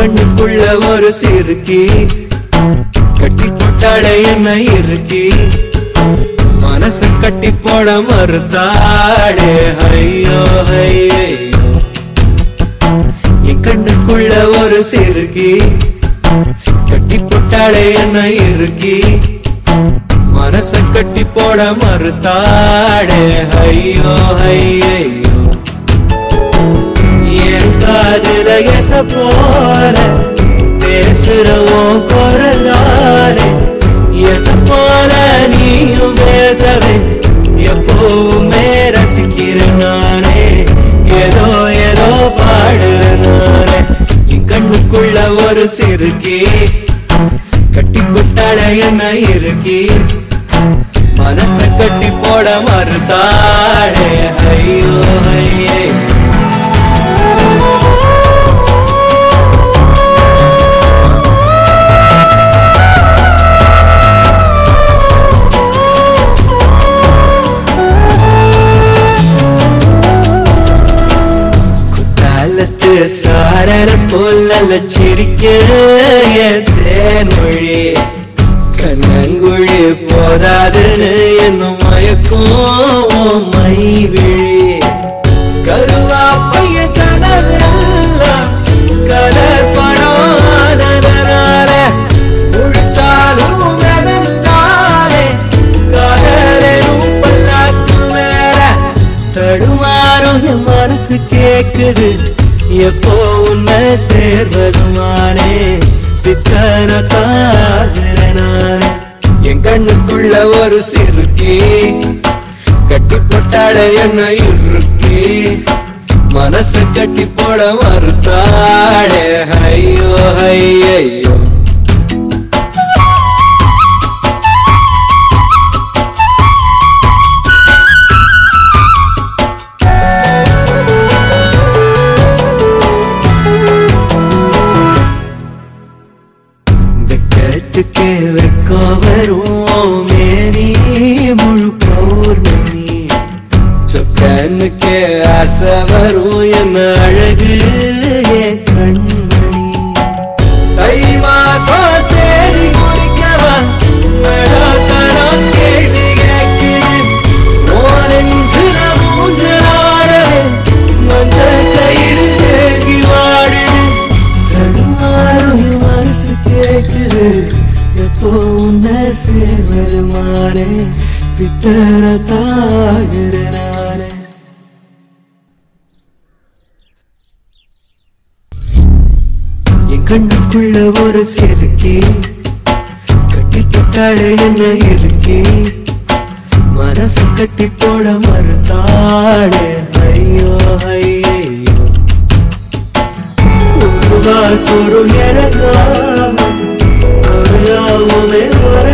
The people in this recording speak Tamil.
கண்ணுக்குள்ள ஒரு சிறுக்கி கட்டி போட்டாளே என்ன இருக்கி மனச கட்டி போட மறுத்தாடே ஐயோ ஐயோ என் கண்ணுக்குள்ள ஒரு சிறுக்கி கட்டி போட்டாளே என்ன இருக்கி மனச கட்டி போட மறுத்தாடே ஐயோ ஐயோ என் காதுல எச போல பேசுறவோம் குரலாலே எச போல நீயும் பேசவே எப்பவுமே ரசிக்கிறேன் நானே ஏதோ ஏதோ பாடுறேன் நானே என் கண்ணுக்குள்ள ஒரு சிறுக்கி கட்டி கொட்டாட என்ன இருக்கி மனச கட்டி போட மறுத்தாடே ஐயோ ஐயே குத்தாலத்து சாரர போல சிரிக்க என் தேன்மொழி கண்ணங்குழி போதாதுன்னு என்னும் மயக்கும் மை விழி கருவா பைய கனவெல்லாம் கலர் படம் ஆனதனால முழிச்சாலும் வெறுந்தாலே காதலும் பல்லாக்கு மேல தடுமாறும் என் மனசு கேக்குது எப்போ உன்னை சேர்வதுமானே பித்தன காதுறனானே என் கண்ணுக்குள்ள ஒரு சிறுக்கி கட்டி போட்டாட என்ன இருக்கி மனசு கட்டி போட மறுத்தாடே ஐயோ ஐயோ வெக்கத்துக்கு வெக்கம் வரும் மேனி முழு பௌர்ணமி சொக்கனுக்கு ஆசை வரும் என்ன அழகு என் கண்மணி தை மாசம் தேதி குறிக்கவா நடத்தனம் கேள்வி கேட்குது ஓரஞ்சுல மூஞ்சலாடவே மஞ்ச கயிறு தேங்கி வாடுது தடுமாறும் என் மனசு கேக்குது எப்போ உன்னை சேர்வது மாறே பித்தர தாகிற நானே என் கண்ணுக்குள்ள ஒரு சிறுக்கி கட்டி போட்டாளே என்ன இருக்கி மனசு கட்டி போட மறுத்தாளே ஐயோ ஐயோ ஒரு வாசொரு இறங்காம ஒரு யாவுமே வர